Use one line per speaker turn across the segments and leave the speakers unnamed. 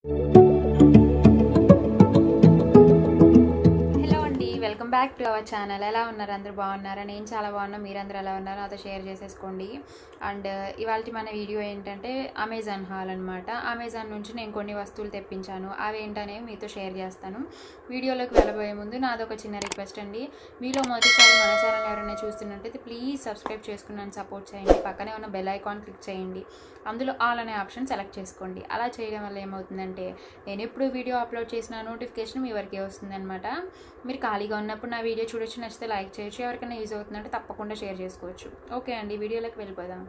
hello అండి welcome back to our channel ఎలా ఉన్నారు అందరూ బాగున్నారా నేను చాలా బాగున్నా మీరందరూ ఎలా ఉన్నారో నాతో షేర్ చేసేసుకోండి అండ్ ఇవాళ మన వీడియో ఏంటంటే అమెజాన్ హాల్ అనమాట అమెజాన్ నుంచి నేను కొన్ని వస్తువులు తెప్పించాను అవి ఏంటనేవి మీతో షేర్ చేస్తాను వీడియోలోకి వెళ్ళబోయే ముందు నాది ఒక చిన్న రిక్వెస్ట్ అండి మీలో మొదటిసారి మన ఛానల్ ఎవరైనా చూస్తున్నట్టయితే ప్లీజ్ సబ్స్క్రైబ్ చేసుకున్నాను సపోర్ట్ చేయండి పక్కనే ఉన్న బెల్ ఐకాన్ క్లిక్ చేయండి అందులో ఆల్ అనే ఆప్షన్ సెలెక్ట్ చేసుకోండి అలా చేయడం వల్ల ఏమవుతుందంటే నేను ఎప్పుడు వీడియో అప్లోడ్ చేసిన నోటిఫికేషన్ మీ వరకే వస్తుందన్నమాట మీరు ఖాళీగా ఉన్నప్పుడు నా వీడియో చూడొచ్చు నచ్చితే లైక్ చేయొచ్చు ఎవరికైనా యూజ్ అవుతుందంటే తప్పకుండా షేర్ చేసుకోవచ్చు ఓకే అండి వీడియోలోకి వెళ్ళిపోదాం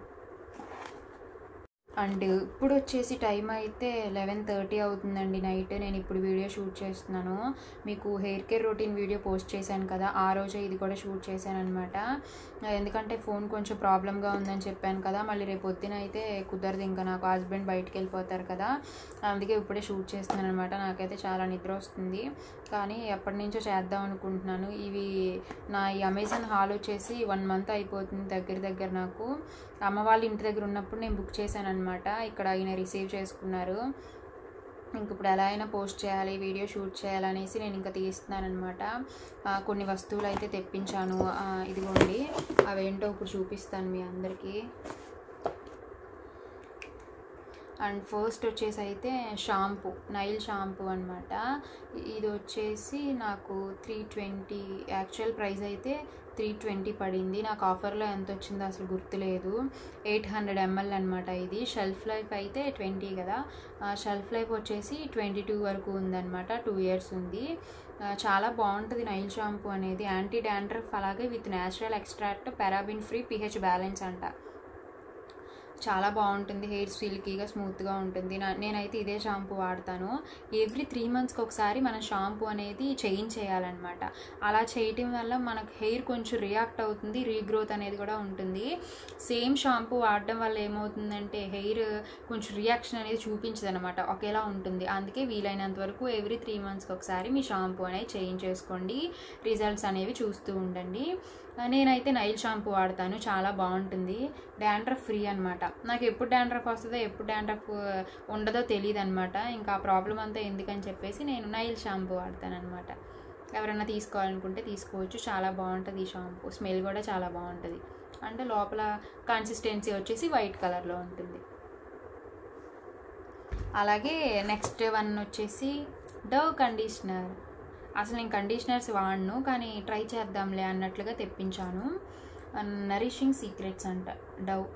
అండ్ ఇప్పుడు వచ్చేసి టైం అయితే లెవెన్ థర్టీ అవుతుందండి నైట్ నేను ఇప్పుడు వీడియో షూట్ చేస్తున్నాను మీకు hair care routine video post చేశాను కదా ఆ రోజే ఇది కూడా షూట్ చేశాను అనమాట ఎందుకంటే ఫోన్ కొంచెం ప్రాబ్లమ్గా ఉందని చెప్పాను కదా మళ్ళీ రేపు పొద్దున అయితే కుదరదు ఇంకా నాకు హస్బెండ్ బయటికి వెళ్ళిపోతారు కదా అందుకే ఇప్పుడే షూట్ చేస్తున్నాను అనమాట నాకైతే చాలా నిద్ర వస్తుంది కానీ ఎప్పటి నుంచో చేద్దాం అనుకుంటున్నాను ఇవి నా ఈ అమెజాన్ హాల్ వచ్చేసి వన్ మంత్ అయిపోతుంది దగ్గర దగ్గర నాకు అమ్మ వాళ్ళ ఇంటి దగ్గర ఉన్నప్పుడు నేను బుక్ చేశాను అనమాట ఇక్కడ ఆయన రిసీవ్ చేసుకున్నారు ఇంక ఇప్పుడు ఎలా అయినా పోస్ట్ చేయాలి వీడియో షూట్ చేయాలనేసి నేను ఇంకా తీస్తున్నాను అనమాట కొన్ని వస్తువులు అయితే తెప్పించాను ఆ, ఇదిగోండి అవేంటో ఇప్పుడు చూపిస్తాను మీ అందరికీ అండ్ ఫస్ట్ వచ్చేసి అయితే షాంపూ నైల్ షాంపూ అనమాట ఇది వచ్చేసి నాకు త్రీ ట్వంటీ యాక్చువల్ ప్రైస్ అయితే త్రీ ట్వంటీ పడింది నాకు ఆఫర్లో ఎంత వచ్చిందో అసలు గుర్తులేదు ఎయిట్ హండ్రెడ్ ఎంఎల్ అనమాట ఇది షెల్ఫ్ లైఫ్ అయితే ట్వంటీ కదా షెల్ఫ్ లైఫ్ వచ్చేసి ట్వంటీ టూ వరకు ఉందన్నమాట టూ ఇయర్స్ ఉంది ఆ, చాలా బాగుంటుంది నైల్ షాంపూ అనేది యాంటీ డాండ్రఫ్ అలాగే with natural extract paraben free pH balance అంట చాలా బాగుంటుంది హెయిర్ సిల్కీగా స్మూత్గా ఉంటుంది నా నేనైతే ఇదే షాంపూ వాడతాను ఎవ్రీ త్రీ మంత్స్కి ఒకసారి మన షాంపూ అనేది చేంజ్ చేయాలన్నమాట అలా చేయటం వల్ల మనకు హెయిర్ కొంచెం రియాక్ట్ అవుతుంది రీగ్రోత్ అనేది కూడా ఉంటుంది సేమ్ షాంపూ వాడడం వల్ల ఏమవుతుందంటే హెయిర్ కొంచెం రియాక్షన్ అనేది చూపించదు అనమాట ఒకేలా ఉంటుంది అందుకే వీలైనంత వరకు ఎవ్రీ త్రీ మంత్స్కి ఒకసారి మీ షాంపూ అనేది చేంజ్ చేసుకోండి రిజల్ట్స్ అనేవి చూస్తూ ఉండండి నేనైతే నైల్ షాంపూ వాడతాను చాలా బాగుంటుంది డాండ్రఫ్ ఫ్రీ అనమాట నాకు ఎప్పుడు డాండ్రఫ్ వస్తుందో ఎప్పుడు డాండ్రఫ్ ఉండదో తెలియదు అనమాట ఇంకా ఆ ప్రాబ్లం అంతా ఎందుకని చెప్పేసి నేను నైల్ షాంపూ వాడతాను అనమాట ఎవరైనా తీసుకోవాలనుకుంటే తీసుకోవచ్చు చాలా బాగుంటుంది ఈ షాంపూ స్మెల్ కూడా చాలా బాగుంటుంది అంటే లోపల కన్సిస్టెన్సీ వచ్చేసి వైట్ కలర్లో ఉంటుంది అలాగే నెక్స్ట్ వన్ వచ్చేసి డవ్ కండిషనర్ అసలు నేను కండిషనర్స్ వాడను కానీ ట్రై చేద్దాంలే అన్నట్లుగా తెప్పించాను నరిషింగ్ సీక్రెట్స్ అంట Dove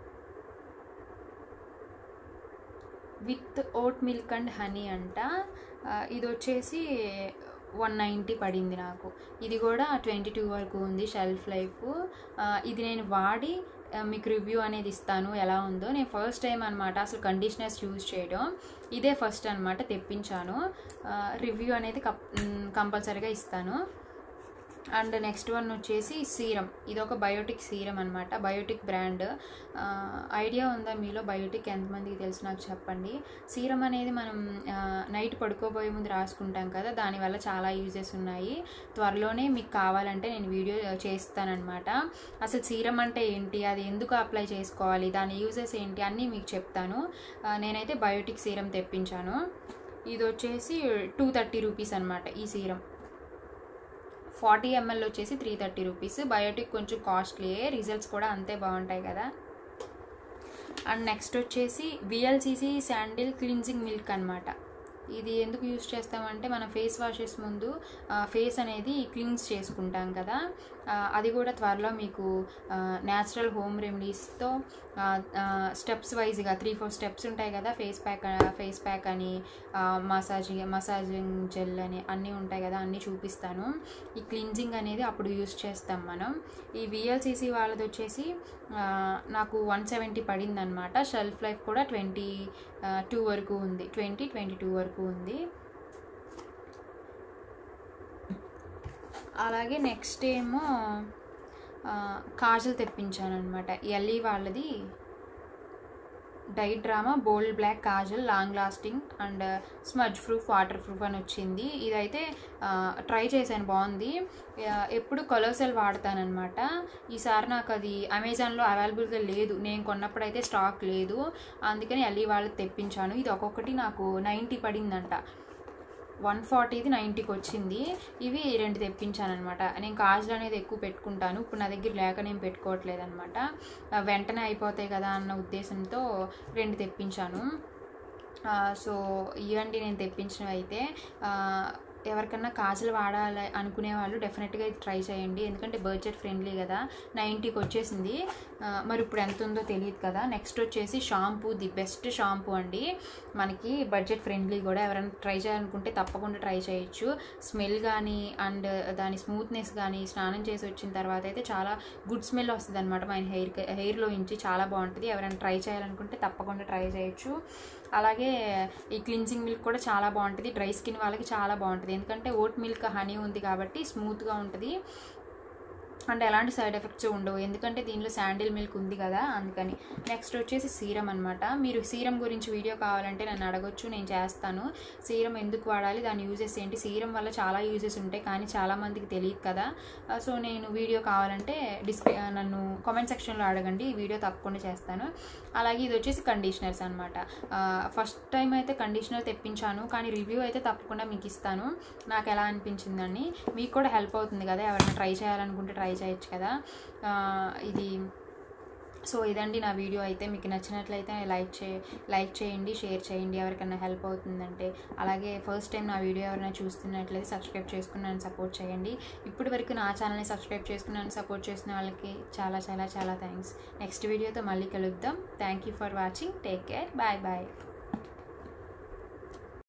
with oat milk and honey అంట ఆ, ఇది వచ్చేసి వన్ నైంటీ పడింది నాకు ఇది కూడా ట్వంటీ టూ వరకు ఉంది షెల్ఫ్ లైఫ్ ఆ, ఇది నేను వాడి ఆ, మీకు రివ్యూ అనేది ఇస్తాను ఎలా ఉందో నేను ఫస్ట్ టైం అనమాట అసలు కండిషనర్స్ యూజ్ చేయడం ఇదే ఫస్ట్ అనమాట తెప్పించాను రివ్యూ అనేది కప్ కంపల్సరీగా ఇస్తాను అండ్ నెక్స్ట్ వన్ వచ్చేసి సీరం ఇది ఒక బయోటిక్ సీరం అనమాట బయోటిక్ బ్రాండ్ ఐడియా ఉందా మీలో బయోటిక్ ఎంతమందికి తెలుసు నాకు చెప్పండి సీరం అనేది మనం నైట్ పడుకోబోయే ముందు రాసుకుంటాం కదా దానివల్ల చాలా యూజెస్ ఉన్నాయి త్వరలోనే మీకు కావాలంటే నేను వీడియో చేస్తానన్నమాట అసలు సీరం అంటే ఏంటి అది ఎందుకు అప్లై చేసుకోవాలి దాని యూజెస్ ఏంటి అన్నీ మీకు చెప్తాను ఆ, నేనైతే బయోటిక్ సీరం తెప్పించాను ఇది వచ్చేసి టూ థర్టీ రూపీస్ అనమాట ఈ సీరం ఫార్టీ ఎంఎల్ వచ్చేసి త్రీ థర్టీ రూపీస్ బయోటిక్ కొంచెం కాస్ట్లీయే రిజల్ట్స్ కూడా అంతే బాగుంటాయి కదా అండ్ నెక్స్ట్ వచ్చేసి విఎల్సిసి శాండిల్ క్లిన్జింగ్ మిల్క్ అనమాట ఇది ఎందుకు యూస్ చేస్తామంటే మన ఫేస్ వాషెస్ ముందు ఫేస్ అనేది క్లీన్స్ చేసుకుంటాం కదా ఆ, అది కూడా త్వరలో మీకు న్యాచురల్ హోమ్ రెమెడీస్తో స్టెప్స్ వైజ్గా త్రీ ఫోర్ స్టెప్స్ ఉంటాయి కదా ఫేస్ ప్యాక్ ఫేస్ ప్యాక్ అని మసాజింగ్ మసాజింగ్ జెల్ అని అన్నీ ఉంటాయి కదా అన్నీ చూపిస్తాను ఈ క్లిన్జింగ్ అనేది అప్పుడు యూస్ చేస్తాం మనం ఈ విఎల్సిసి వాళ్ళది వచ్చేసి ఆ, నాకు వన్ సెవెంటీ పడింది అనమాట షెల్ఫ్ లైఫ్ కూడా ట్వంటీ టూ వరకు ఉంది ట్వంటీ ట్వంటీ టూ వరకు ఉంది అలాగే నెక్స్ట్ ఏమో ఆ, కాజల్ తెప్పించాను అనమాట ఎల్ఈ వాళ్ళది eye drama bold black kajal long lasting and smudge proof waterproof అని వచ్చింది ఇదైతే ట్రై చేశాను బాగుంది ఆ, ఎప్పుడు కొలోసెల్ వాడతానమాట ఈసారి నాకు అది అమెజాన్లో అవైలబుల్గా లేదు నేను కొన్నప్పుడైతే స్టాక్ లేదు అందుకని ఎల్ఈ వాళ్ళకి తెప్పించాను ఇది ఒక్కొక్కటి నాకు నైంటీ పడిందంట వన్ ఫార్టీది నైంటీకి వచ్చింది ఇవి రెండు తెప్పించాను అనమాట నేను కాజులు అనేది ఎక్కువ పెట్టుకుంటాను ఇప్పుడు నా దగ్గర లేక నేను పెట్టుకోవట్లేదు అనమాట వెంటనే అయిపోతాయి కదా అన్న ఉద్దేశంతో రెండు తెప్పించాను ఆ, సో ఇవండి నేను తెప్పించినవి అయితే ఆ, ఎవరికన్నా కాజులు వాడాలి అనుకునే వాళ్ళు డెఫినెట్గా ఇది ట్రై చేయండి ఎందుకంటే బడ్జెట్ ఫ్రెండ్లీ కదా నైంటీకి వచ్చేసింది ఆ, మరి ఇప్పుడు ఎంత ఉందో తెలియదు కదా నెక్స్ట్ వచ్చేసి షాంపూ ది బెస్ట్ షాంపూ అండి మనకి బడ్జెట్ ఫ్రెండ్లీ కూడా ఎవరైనా ట్రై చేయాలనుకుంటే తప్పకుండా ట్రై చేయొచ్చు స్మెల్ కానీ అండ్ దాని స్మూత్నెస్ కానీ స్నానం చేసి వచ్చిన తర్వాత అయితే చాలా గుడ్ స్మెల్ వస్తుంది అనమాట మన హెయిర్ హెయిర్లో ఇంచి చాలా బాగుంటుంది ఎవరైనా ట్రై చేయాలనుకుంటే తప్పకుండా ట్రై చేయొచ్చు అలాగే ఈ క్లిన్జింగ్ మిల్క్ కూడా చాలా బాగుంటుంది డ్రై స్కిన్ వాళ్ళకి చాలా బాగుంటుంది ఎందుకంటే ఓట్ మిల్క్ హనీ ఉంది కాబట్టి స్మూత్గా ఉంటుంది అంటే ఎలాంటి సైడ్ ఎఫెక్ట్స్ ఉండవు ఎందుకంటే దీనిలో శాండిల్ మిల్క్ ఉంది కదా అందుకని నెక్స్ట్ వచ్చేసి సీరం అనమాట మీరు సీరం గురించి వీడియో కావాలంటే నన్ను అడగొచ్చు నేను చేస్తాను సీరం ఎందుకు వాడాలి దాని యూజెస్ ఏంటి సీరం వల్ల చాలా యూజెస్ ఉంటాయి కానీ చాలా మందికి తెలియదు కదా ఆ, సో నేను వీడియో కావాలంటే డిస్ప్లే ఆ, నన్ను కామెంట్ సెక్షన్లో అడగండి ఈ వీడియో తప్పకుండా చేస్తాను అలాగే ఇది వచ్చేసి కండిషనర్స్ అనమాట ఫస్ట్ టైం అయితే కండిషనర్ తెప్పించాను కానీ రివ్యూ అయితే తప్పకుండా మీకు ఇస్తాను నాకు ఎలా అనిపించిందని మీకు కూడా హెల్ప్ అవుతుంది కదా ఎవరైనా ట్రై చేయాలనుకుంటే ట్రై చేయొచ్చు కదా ఆ, ఇది సో ఇదండి నా వీడియో అయితే మీకు నచ్చినట్లయితే లైక్ చే లైక్ చేయండి షేర్ చేయండి ఎవరికైనా హెల్ప్ అవుతుందంటే అలాగే ఫస్ట్ టైం నా వీడియో ఎవరైనా చూస్తున్నట్లయితే సబ్స్క్రైబ్ చేసుకుని నన్ను సపోర్ట్ చేయండి ఇప్పటి వరకు నా ఛానల్ని సబ్స్క్రైబ్ చేసుకుని నన్ను సపోర్ట్ చేసిన వాళ్ళకి చాలా చాలా చాలా థ్యాంక్స్ నెక్స్ట్ వీడియోతో మళ్ళీ కలుద్దాం thank you for watching take care bye bye